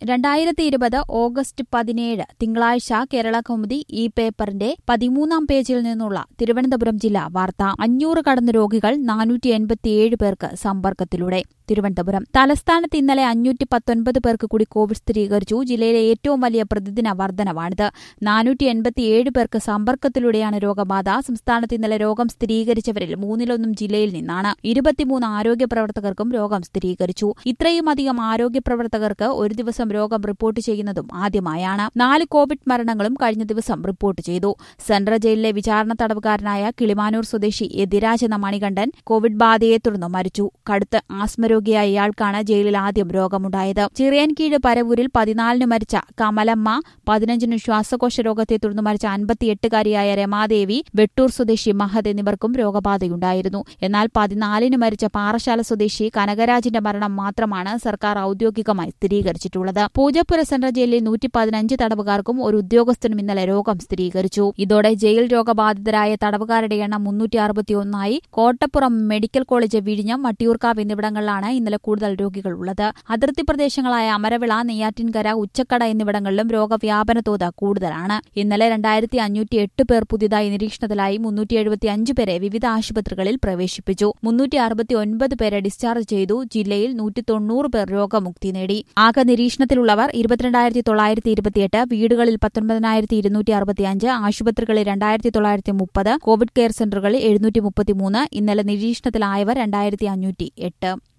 രണ്ടായിരത്തി ഇരുപത് ഓഗസ്റ്റ് പതിനേഴ് തിങ്കളാഴ്ച കേരള കൗമുദി ഈ പേപ്പറിന്റെ പതിമൂന്നാം പേജിൽ നിന്നുള്ള തിരുവനന്തപുരം ജില്ലാ വാർത്ത അഞ്ഞൂറ് കടന്ന രോഗികൾ നാനൂറ്റി എൺപത്തിയേഴ് പേർക്ക് സമ്പർക്കത്തിലൂടെ തിരുവനന്തപുരം തലസ്ഥാനത്ത് ഇന്നലെ അഞ്ഞൂറ്റി പത്തൊൻപത് പേർക്ക് കൂടി കോവിഡ് സ്ഥിരീകരിച്ചു ജില്ലയിലെ ഏറ്റവും വലിയ പ്രതിദിന വർധനവാണിത് നാനൂറ്റി എൺപത്തിയേഴ് പേർക്ക് സമ്പർക്കത്തിലൂടെയാണ് രോഗബാധ സംസ്ഥാനത്ത് ഇന്നലെ രോഗം സ്ഥിരീകരിച്ചവരിൽ മൂന്നിലൊന്നും ജില്ലയിൽ നിന്നാണ് ഇരുപത്തിമൂന്ന് ആരോഗ്യ പ്രവർത്തകർക്കും രോഗം സ്ഥിരീകരിച്ചു ഇത്രയും അധികം ആരോഗ്യ പ്രവർത്തകർക്ക് ഒരു ദിവസം രോഗം റിപ്പോർട്ട് ചെയ്യുന്നതും ആദ്യമായാണ് നാല് കോവിഡ് മരണങ്ങളും കഴിഞ്ഞ ദിവസം റിപ്പോർട്ട് ചെയ്തു സെൻട്രൽ ജയിലിലെ വിചാരണ തടവുകാരനായ കിളിമാനൂർ സ്വദേശി എതിരാജ് എന്ന മണികണ്ഠൻ കോവിഡ് ബാധയെ തുടർന്ന് മരിച്ചു കടുത്ത ആസ്മരോഗിയായ ഇയാൾക്കാണ് ജയിലിൽ ആദ്യം രോഗമുണ്ടായത് ചിറിയൻകീഴ് പരവൂരിൽ പതിനാലിന് മരിച്ച കമലമ്മ പതിനഞ്ചിന് ശ്വാസകോശ രോഗത്തെ തുടർന്ന് മരിച്ച അൻപത്തിയെട്ടുകാരിയായ രമാദേവി വെട്ടൂർ സ്വദേശി മഹദ് എന്നിവർക്കും രോഗബാധയുണ്ടായിരുന്നു എന്നാൽ പതിനാലിന് മരിച്ച പാറശാല സ്വദേശി കനകരാജിന്റെ മരണം മാത്രമാണ് സർക്കാർ ഔദ്യോഗികമായി സ്ഥിരീകരിച്ചിട്ടുള്ളത് പൂജപ്പുര സെൻട്രൽ ജയിലിൽ നൂറ്റി പതിനഞ്ച് തടവുകാർക്കും ഒരു ഉദ്യോഗസ്ഥനും ഇന്നലെ രോഗം സ്ഥിരീകരിച്ചു ഇതോടെ ജയിൽ രോഗബാധിതരായ തടവുകാരുടെ എണ്ണം മുന്നൂറ്റി അറുപത്തിയൊന്നായി കോട്ടപ്പുറം മെഡിക്കൽ കോളേജ് വിഴിഞ്ഞം വട്ടിയൂർക്കാവ് എന്നിവിടങ്ങളിലാണ് ഇന്നലെ കൂടുതൽ രോഗികൾ ഉള്ളത് അതിർത്തി പ്രദേശങ്ങളായ അമരവിള നെയ്യാറ്റിൻകര ഉച്ചക്കട എന്നിവിടങ്ങളിലും രോഗവ്യാപന തോത് കൂടുതലാണ് ഇന്നലെ രണ്ടായിരത്തി അഞ്ഞൂറ്റി എട്ട് പേർ പുതിയതായി നിരീക്ഷണത്തിലായി മുന്നൂറ്റി എഴുപത്തി അഞ്ച് പേരെ വിവിധ ആശുപത്രികളിൽ പ്രവേശിപ്പിച്ചു മുന്നൂറ്റി അറുപത്തി ഒൻപത് പേരെ ഡിസ്ചാർജ് ചെയ്തു ജില്ലയിൽ നൂറ്റി തൊണ്ണൂറ് പേർ രോഗമുക്തി നേടി ആകെ നിരീക്ഷണത്തിലുള്ളവർ ഇരുപത്തിരണ്ടായിരത്തി തൊള്ളായിരത്തി ഇരുപത്തിയെട്ട് വീടുകളിൽ പത്തൊൻപതിനായിരത്തി ഇരുന്നൂറ്റി അറുപത്തിയഞ്ച് ആശുപത്രികളിൽ രണ്ടായിരത്തി തൊള്ളായിരത്തി മുപ്പത് കോവിഡ് കെയർ സെന്ററുകളിൽ എഴുന്നൂറ്റി മുപ്പത്തിമൂന്ന് ഇന്നലെ നിരീക്ഷണത്തിലായവർ രണ്ടായിരത്തി അഞ്ഞൂറ്റി എട്ട്